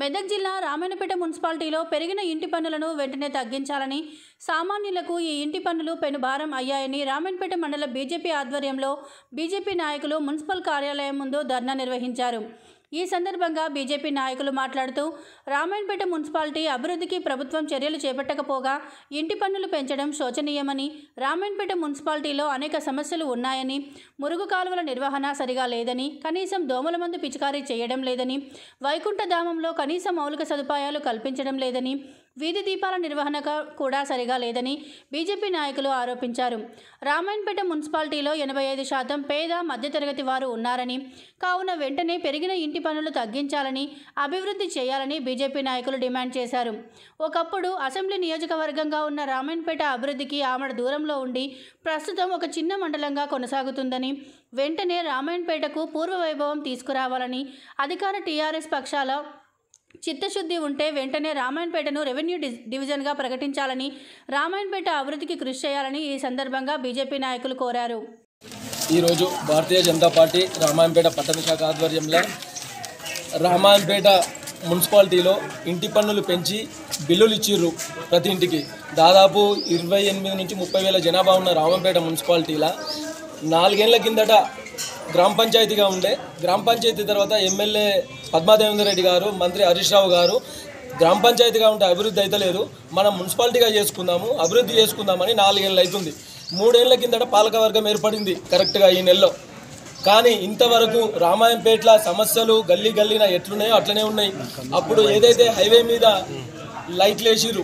మెదక్ జిల్లా రామాయణపేట మున్సిపాలిటీలో పెరిగిన ఇంటి పన్నులను వెంటనే తగ్గించాలని సామాన్యులకు ఈ ఇంటి పన్నులు పెనుభారం అయ్యాయని రామాయణపేట మండల బీజేపీ ఆధ్వర్యంలో బీజేపీ నాయకులు మున్సిపల్ కార్యాలయం ముందు ధర్నా నిర్వహించారు ఈ సందర్భంగా బీజేపీ నాయకులు మాట్లాడుతూ రామాయణపేట మున్సిపాలిటీ అభివృద్ధికి ప్రభుత్వం చర్యలు చేపట్టకపోగా ఇంటి పన్నులు పెంచడం శోచనీయమని రామాయణపేట మున్సిపాలిటీలో అనేక సమస్యలు ఉన్నాయని మురుగు కాలువల నిర్వహణ సరిగా లేదని కనీసం దోమల మందు పిచికారీ చేయడం లేదని వైకుంఠధామంలో కనీస మౌలిక సదుపాయాలు కల్పించడం లేదని వీధి దీపాల నిర్వహణ క- కూడా సరిగా లేదని బీజేపీ నాయకులు ఆరోపించారు రామాయణపేట మున్సిపాలిటీలో ఎనభై ఐదు శాతం పేద మధ్యతరగతి వారు ఉన్నారని కావున వెంటనే పెరిగిన ఇంటి పన్నులు తగ్గించాలని అభివృద్ధి చేయాలని బీజేపీ నాయకులు డిమాండ్ చేశారు ఒకప్పుడు అసెంబ్లీ నియోజకవర్గంగా ఉన్న రామాయణపేట అభివృద్ధికి ఆమడ దూరంలో ఉండి ప్రస్తుతం ఒక చిన్న మండలంగా కొనసాగుతుందని వెంటనే రామాయణపేటకు పూర్వ వైభవం తీసుకురావాలని అధికార టీఆర్ఎస్ పక్షాల చిత్తశుద్ధి ఉంటే వెంటనే రామాయణపేటను రెవెన్యూ డి- డివిజన్గా ప్రకటించాలని రామాయణపేట అభివృద్ధికి కృషి చేయాలని ఈ సందర్భంగా బీజేపీ నాయకులు కోరారు ఈరోజు భారతీయ జనతా పార్టీ రామాయంపేట పట్టణ శాఖ ఆధ్వర్యంలో రామాయంపేట మున్సిపాలిటీలో ఇంటి పన్నులు పెంచి బిల్లులు ఇచ్చిర్రు ప్రతి ఇంటికి దాదాపు ఇరవై ఎనిమిది నుంచి ముప్పై వేల జనాభా ఉన్న రామంపేట మున్సిపాలిటీలో నాలుగేళ్ల కిందట గ్రామ పంచాయతీగా ఉండే గ్రామ పంచాయతీ తర్వాత ఎమ్మెల్యే పద్మాదేవేంద్ర రెడ్డి గారు మంత్రి హరీష్ రావు గారు గ్రామ పంచాయతీగా ఉంటే అభివృద్ధి అయితే లేదు మనం మున్సిపాలిటీగా చేసుకుందాము అభివృద్ధి చేసుకుందామని నాలుగేళ్ళు అవుతుంది మూడేళ్ల కిందట పాలకవర్గం ఏర్పడింది కరెక్ట్గా ఈ నెలలో కానీ ఇంతవరకు రామాయంపేట్ల సమస్యలు గల్లీ గల్లీన ఎట్లున్నాయో అట్లనే ఉన్నాయి అప్పుడు ఏదైతే హైవే మీద లైట్లు వేసిర్రు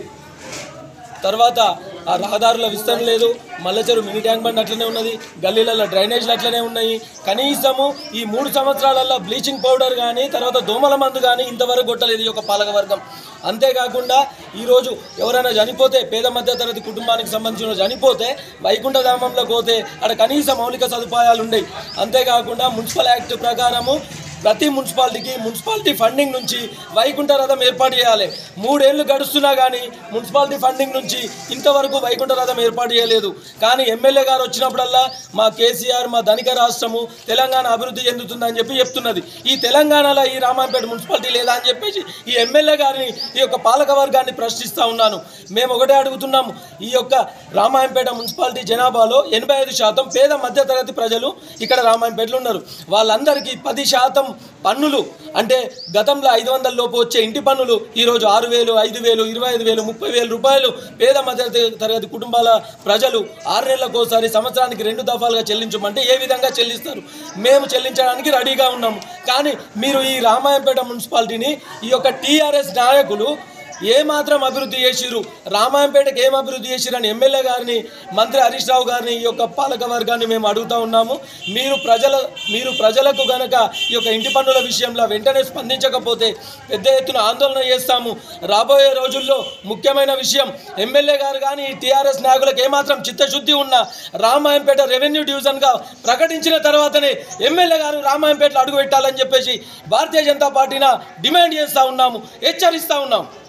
తర్వాత ఆ రహదారుల విస్తరణ లేదు మల్లచెరు మినీ ట్యాంక్ బండ్ అట్లనే ఉన్నది గల్లీలలో డ్రైనేజ్లు అట్లనే ఉన్నాయి కనీసము ఈ మూడు సంవత్సరాలలో బ్లీచింగ్ పౌడర్ కానీ తర్వాత దోమల మందు కానీ ఇంతవరకు కొట్టలేదు ఈ యొక్క పాలకవర్గం అంతేకాకుండా ఈరోజు ఎవరైనా చనిపోతే పేద మధ్య తరగతి కుటుంబానికి సంబంధించిన చనిపోతే వైకుంఠధామంలో పోతే అక్కడ కనీస మౌలిక సదుపాయాలు ఉన్నాయి అంతేకాకుండా మున్సిపల్ యాక్ట్ ప్రకారము ప్రతి మున్సిపాలిటీకి మున్సిపాలిటీ ఫండింగ్ నుంచి వైకుంఠ రథం ఏర్పాటు చేయాలి మూడేళ్లు గడుస్తున్నా కానీ మున్సిపాలిటీ ఫండింగ్ నుంచి ఇంతవరకు వైకుంఠ రథం ఏర్పాటు చేయలేదు కానీ ఎమ్మెల్యే గారు వచ్చినప్పుడల్లా మా కేసీఆర్ మా ధనిక రాష్ట్రము తెలంగాణ అభివృద్ధి చెందుతుందని చెప్పి చెప్తున్నది ఈ తెలంగాణలో ఈ రామాయంపేట మున్సిపాలిటీ లేదా అని చెప్పేసి ఈ ఎమ్మెల్యే గారిని ఈ యొక్క పాలక వర్గాన్ని ప్రశ్నిస్తూ ఉన్నాను మేము ఒకటే అడుగుతున్నాము ఈ యొక్క రామాయంపేట మున్సిపాలిటీ జనాభాలో ఎనభై ఐదు శాతం పేద మధ్యతరగతి ప్రజలు ఇక్కడ రామాయంపేటలో ఉన్నారు వాళ్ళందరికీ పది శాతం పన్నులు అంటే గతంలో ఐదు వందల లోపు వచ్చే ఇంటి పన్నులు ఈరోజు ఆరు వేలు ఐదు వేలు ఇరవై ఐదు వేలు ముప్పై వేల రూపాయలు పేద మధ్య తరగతి కుటుంబాల ప్రజలు ఆరు నెలలకు ఒకసారి సంవత్సరానికి రెండు దఫాలుగా చెల్లించమంటే ఏ విధంగా చెల్లిస్తారు మేము చెల్లించడానికి రెడీగా ఉన్నాము కానీ మీరు ఈ రామాయంపేట మున్సిపాలిటీని ఈ యొక్క టీఆర్ఎస్ నాయకులు ఏ మాత్రం అభివృద్ధి చేసిరు రామాయంపేటకి ఏం అభివృద్ధి చేసిరు అని ఎమ్మెల్యే గారిని మంత్రి హరీష్ రావు గారిని ఈ యొక్క పాలక వర్గాన్ని మేము అడుగుతా ఉన్నాము మీరు ప్రజల మీరు ప్రజలకు గనక ఈ యొక్క ఇంటి పన్నుల విషయంలో వెంటనే స్పందించకపోతే పెద్ద ఎత్తున ఆందోళన చేస్తాము రాబోయే రోజుల్లో ముఖ్యమైన విషయం ఎమ్మెల్యే గారు కానీ టీఆర్ఎస్ నాయకులకు ఏమాత్రం చిత్తశుద్ధి ఉన్న రామాయంపేట రెవెన్యూ డివిజన్గా ప్రకటించిన తర్వాతనే ఎమ్మెల్యే గారు రామాయంపేటలో అడుగు పెట్టాలని చెప్పేసి భారతీయ జనతా పార్టీన డిమాండ్ చేస్తూ ఉన్నాము హెచ్చరిస్తూ ఉన్నాము